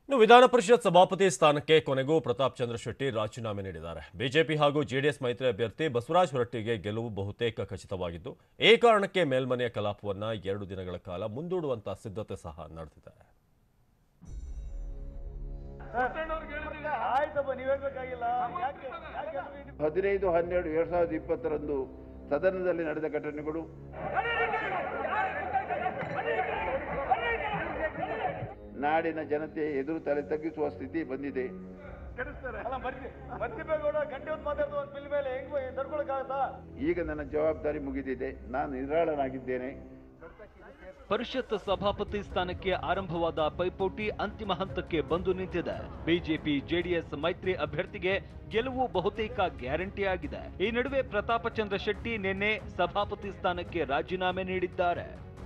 ಇನ್ನು ವಿಧಾನ ಪರಿಷತ್ ಸಭಾಪತಿ ಸ್ಥಾನಕ್ಕೆ ಕೊನೆಗೂ ಪ್ರತಾಪ್ ಚಂದ್ರ ಶೆಟ್ಟಿ ರಾಜೀನಾಮೆ ನೀಡಿದ್ದಾರೆ ಬಿಜೆಪಿ ಹಾಗೂ ಜೆಡಿಎಸ್ ಮೈತ್ರಿ ಅಭ್ಯರ್ಥಿ ಬಸವರಾಜ ಹೊರಟ್ಟಿಗೆ ಗೆಲುವು ಬಹುತೇಕ ಖಚಿತವಾಗಿದ್ದು ಈ ಕಾರಣಕ್ಕೆ ಮೇಲ್ಮನೆಯ ಕಲಾಪವನ್ನ ಎರಡು ದಿನಗಳ ಕಾಲ ಮುಂದೂಡುವಂತ ಸಿದ್ಧತೆ ಸಹ ನಡೆದಿದೆ ಆಯ್ತಪ್ಪ ನೀವ್ ಹೇಳ್ಬೇಕಾಗಿಲ್ಲ ಯಾಕೆ ಯಾಕೆ ಅದು ಇದು- ಹದಿನೈದು ಹನ್ನೆರಡು ಎರಡ್ ಸಾವಿರದ ಇಪ್ಪತ್ತರಂದು ಸದನದಲ್ಲಿ ನಡೆದ ಘಟನೆಗಳು ನಾಡಿನ ಜನತೆ ಎದುರು ತಲೆ ತಗ್ಗಿಸುವ ಸ್ಥಿತಿ ಬಂದಿದೆ ಅಲ್ಲ ಮರ್ತಿ ಮರ್ತಿಬೇಗೌಡ ಗಂಟೆ ಹೊತ್ತು ಮಾತಾಡ್ದು ಒಂದು ಬಿಲ್ ಮೇಲೆ ಹೆಂಗ್ ತಡ್ಕೊಳಕ್ಕಾಗತ್ತಾ ಈಗ ನನ್ನ ಜವಾಬ್ದಾರಿ ಮುಗಿದಿದೆ ನಾನು ನಿರಾಳನಾಗಿದ್ದೇನೆ ಪರಿಷತ್ ಸಭಾಪತಿ ಸ್ಥಾನಕ್ಕೆ ಆರಂಭವಾದ ಪೈಪೋಟಿ ಅಂತಿಮ ಹಂತಕ್ಕೆ ಬಂದು ನಿಂತಿದೆ ಬಿಜೆಪಿ ಜೆಡಿಎಸ್ ಮೈತ್ರಿ ಅಭ್ಯರ್ಥಿಗೆ ಗೆಲುವು ಬಹುತೇಕ ಗ್ಯಾರಂಟಿ ಆಗಿದೆ ಈ ನಡುವೆ ಪ್ರತಾಪಚಂದ್ರ ಶೆಟ್ಟಿ ನಿನ್ನೆ ಸಭಾಪತಿ ಸ್ಥಾನಕ್ಕೆ ರಾಜೀನಾಮೆ ನೀಡಿದ್ದಾರೆ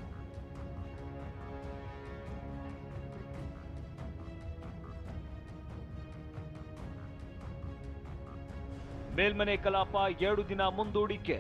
ಮೇಲ್ಮನೆ ಕಲಾಪ ಎರಡು ದಿನ ಮುಂದೂಡಿಕೆ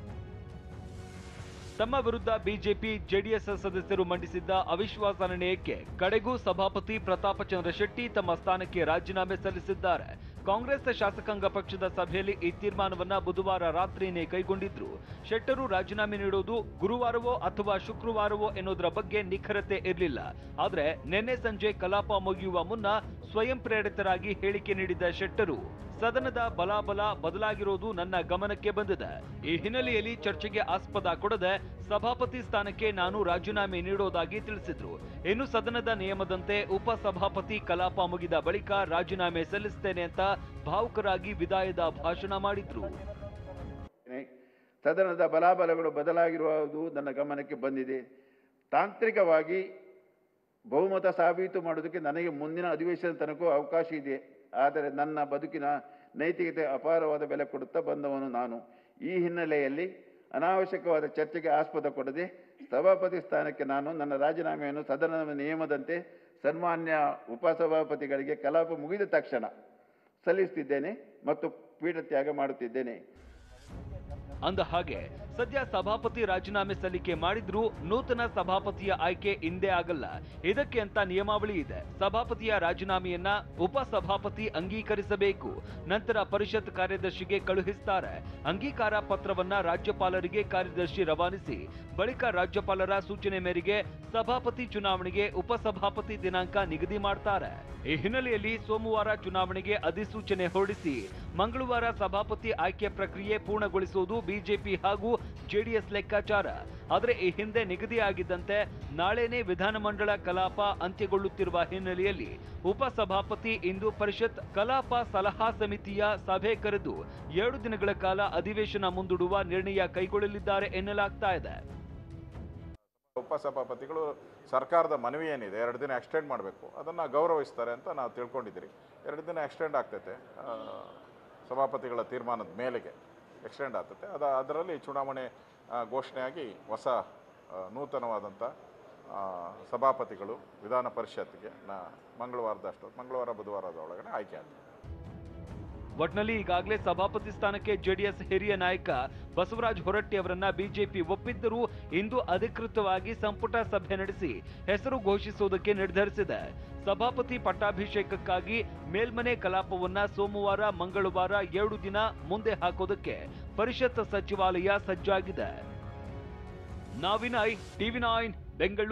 ತಮ್ಮ ವಿರುದ್ಧ ಬಿಜೆಪಿ ಜೆಡಿಎಸ್ ಸದಸ್ಯರು ಮಂಡಿಸಿದ್ದ ಅವಿಶ್ವಾಸ ನಿರ್ಣಯಕ್ಕೆ ಕಡೆಗೂ ಸಭಾಪತಿ ಪ್ರತಾಪಚಂದ್ರ ಶೆಟ್ಟಿ ತಮ್ಮ ಸ್ಥಾನಕ್ಕೆ ರಾಜೀನಾಮೆ ಸಲ್ಲಿಸಿದ್ದಾರೆ ಕಾಂಗ್ರೆಸ್ ಶಾಸಕಾಂಗ ಪಕ್ಷದ ಸಭೆಯಲ್ಲಿ ಈ ತೀರ್ಮಾನವನ್ನ ಬುಧವಾರ ರಾತ್ರಿಯೇ ಕೈಗೊಂಡಿದ್ರು ಶೆಟ್ಟರು ರಾಜೀನಾಮೆ ನೀಡುವುದು ಗುರುವಾರವೋ ಅಥವಾ ಶುಕ್ರವಾರವೋ ಎನ್ನುವುದರ ಬಗ್ಗೆ ನಿಖರತೆ ಇರಲಿಲ್ಲ ಆದ್ರೆ ನಿನ್ನೆ ಸಂಜೆ ಕಲಾಪ ಮುಗಿಯುವ ಮುನ್ನ ಸ್ವಯಂ ಪ್ರೇರಿತರಾಗಿ ಹೇಳಿಕೆ ನೀಡಿದ ಶೆಟ್ಟರು ಸದನದ ಬಲಾಬಲ ಬದಲಾಗಿರೋದು ನನ್ನ ಗಮನಕ್ಕೆ ಬಂದಿದೆ ಈ ಹಿನ್ನೆಲೆಯಲ್ಲಿ ಚರ್ಚೆಗೆ ಆಸ್ಪದ ಕೊಡದೆ ಸಭಾಪತಿ ಸ್ಥಾನಕ್ಕೆ ನಾನು ರಾಜೀನಾಮೆ ನೀಡೋದಾಗಿ ತಿಳಿಸಿದ್ರು ಇನ್ನು ಸದನದ ನಿಯಮದಂತೆ ಉಪ ಸಭಾಪತಿ ಕಲಾಪ ಮುಗಿದ ಬಳಿಕ ರಾಜೀನಾಮೆ ಸಲ್ಲಿಸ್ತೇನೆ ಅಂತ ಭಾವುಕರಾಗಿ ವಿದಾಯದ ಭಾಷಣ ಮಾಡಿದ್ರು ಸದನದ ಬಲಾಬಲಗಳು ಬದಲಾಗಿರುವುದು ನನ್ನ ಗಮನಕ್ಕೆ ಬಂದಿದೆ ತಾಂತ್ರಿಕವಾಗಿ ಬಹುಮತ ಸಾಬೀತು ಮಾಡೋದಕ್ಕೆ ನನಗೆ ಮುಂದಿನ ಅಧಿವೇಶನ ತನಕ ಅವಕಾಶ ಇದೆ ಆದರೆ ನನ್ನ ಬದುಕಿನ ನೈತಿಕತೆ ಅಪಾರವಾದ ಬೆಲೆ ಕೊಡುತ್ತಾ ಬಂದವನು ನಾನು ಈ ಹಿನ್ನೆಲೆಯಲ್ಲಿ ಅನಾವಶ್ಯಕವಾದ ಚರ್ಚೆಗೆ ಆಸ್ಪದ ಕೊಡದೆ ಸಭಾಪತಿ ಸ್ಥಾನಕ್ಕೆ ನಾನು ನನ್ನ ರಾಜೀನಾಮೆಯನ್ನು ಸದನದ ನಿಯಮದಂತೆ ಸನ್ಮಾನ್ಯ ಉಪಸಭಾಪತಿಗಳಿಗೆ ಕಲಾಪ ಮುಗಿದ ತಕ್ಷಣ ಸಲ್ಲಿಸುತ್ತಿದ್ದೇನೆ ಮತ್ತು ಪೀಠ ತ್ಯಾಗ ಮಾಡುತ್ತಿದ್ದೇನೆ ಅಂದ ಹಾಗೆ ಸದ್ಯ ಸಭಾಪತಿ ರಾಜೀನಾಮೆ ಸಲ್ಲಿಕೆ ಮಾಡಿದ್ರೂ ನೂತನ ಸಭಾಪತಿಯ ಆಯ್ಕೆ ಇಂದೇ ಆಗಲ್ಲ ಇದಕ್ಕೆ ಅಂತ ನಿಯಮಾವಳಿ ಇದೆ ಸಭಾಪತಿಯ ರಾಜೀನಾಮೆಯನ್ನ ಉಪ ಸಭಾಪತಿ ಅಂಗೀಕರಿಸಬೇಕು ನಂತರ ಪರಿಷತ್ ಕಾರ್ಯದರ್ಶಿಗೆ ಕಳುಹಿಸ್ತಾರೆ ಅಂಗೀಕಾರ ಪತ್ರವನ್ನ ರಾಜ್ಯಪಾಲರಿಗೆ ಕಾರ್ಯದರ್ಶಿ ರವಾನಿಸಿ ಬಳಿಕ ರಾಜ್ಯಪಾಲರ ಸೂಚನೆ ಮೇರೆಗೆ ಸಭಾಪತಿ ಚುನಾವಣೆಗೆ ಉಪಸಭಾಪತಿ ದಿನಾಂಕ ನಿಗದಿ ಮಾಡ್ತಾರೆ ಈ ಹಿನ್ನೆಲೆಯಲ್ಲಿ ಸೋಮವಾರ ಚುನಾವಣೆಗೆ ಅಧಿಸೂಚನೆ ಹೊರಡಿಸಿ ಮಂಗಳವಾರ ಸಭಾಪತಿ ಆಯ್ಕೆ ಪ್ರಕ್ರಿಯೆ ಪೂರ್ಣಗೊಳಿಸುವುದು ಬಿಜೆಪಿ ಹಾಗೂ ಜೆಡಿಎಸ್ ಲೆಕ್ಕಾಚಾರ ಆದರೆ ಈ ಹಿಂದೆ ನಿಗದಿಯಾಗಿದ್ದಂತೆ ನಾಳೆನೇ ವಿಧಾನಮಂಡಲ ಕಲಾಪ ಅಂತ್ಯಗೊಳ್ಳುತ್ತಿರುವ ಹಿನ್ನೆಲೆಯಲ್ಲಿ ಉಪಸಭಾಪತಿ ಇಂದು ಪರಿಷತ್ ಕಲಾಪ ಸಲಹಾ ಸಮಿತಿಯ ಸಭೆ ಕರೆದು ಎರಡು ದಿನಗಳ ಕಾಲ ಅಧಿವೇಶನ ಮುಂದೂಡುವ ನಿರ್ಣಯ ಕೈಗೊಳ್ಳಲಿದ್ದಾರೆ ಎನ್ನಲಾಗ್ತಾ ಇದೆ ಉಪಸಭಾಪತಿಗಳು ಸರ್ಕಾರದ ಮನವಿ ಏನಿದೆ ಎರಡು ದಿನ ಎಕ್ಸ್ಟೆಂಡ್ ಮಾಡಬೇಕು ಅದನ್ನು ಗೌರವಿಸ್ತಾರೆ ಅಂತ ನಾವು ತಿಳ್ಕೊಂಡಿದ್ದೀರಿ ಎರಡು ದಿನ ಎಕ್ಸ್ಟೆಂಡ್ ಆಗ್ತೈತೆ ಆ, ಸಭಾಪತಿಗಳ ತೀರ್ಮಾನದ ಮೇಲೆಗೆ ಎಕ್ಸ್ಟೆಂಡ್ ಆಗ್ತೈತೆ ಅದು ಅದರಲ್ಲಿ ಚುನಾವಣೆ ಆ, ಘೋಷಣೆಯಾಗಿ ಹೊಸ ಆ, ನೂತನವಾದಂಥ ಆ, ಸಭಾಪತಿಗಳು ವಿಧಾನ ಪರಿಷತ್ಗೆ ನಾ ಮಂಗಳವಾರದಷ್ಟು ಮಂಗಳವಾರ ಬುಧವಾರದ ಒಳಗಡೆ ಆಯ್ಕೆ ಆಗ್ತದೆ ಒಟ್ನಲ್ಲಿ ಈಗಾಗಲೇ ಸಭಾಪತಿ ಸ್ಥಾನಕ್ಕೆ ಜೆಡಿಎಸ್ ಹಿರಿಯ ನಾಯಕ ಬಸವರಾಜ ಹೊರಟ್ಟಿ ಅವರನ್ನ ಬಿಜೆಪಿ ಒಪ್ಪಿದ್ದರೂ ಇಂದು ಅಧಿಕೃತವಾಗಿ ಸಂಪುಟ ಸಭೆ ನಡೆಸಿ ಹೆಸರು ಘೋಷಿಸುವುದಕ್ಕೆ ನಿರ್ಧರಿಸಿದೆ ಸಭಾಪತಿ ಪಟ್ಟಾಭಿಷೇಕಕ್ಕಾಗಿ ಮೇಲ್ಮನೆ ಕಲಾಪವನ್ನ ಸೋಮವಾರ ಮಂಗಳವಾರ ಎರಡು ದಿನ ಮುಂದೆ ಹಾಕೋದಕ್ಕೆ ಪರಿಷತ್ ಸಚಿವಾಲಯ ಸಜ್ಜಾಗಿದೆ ನಾವಿನಯ್ ಟಿವಿ ನೈನ್ ಬೆಂಗಳೂರು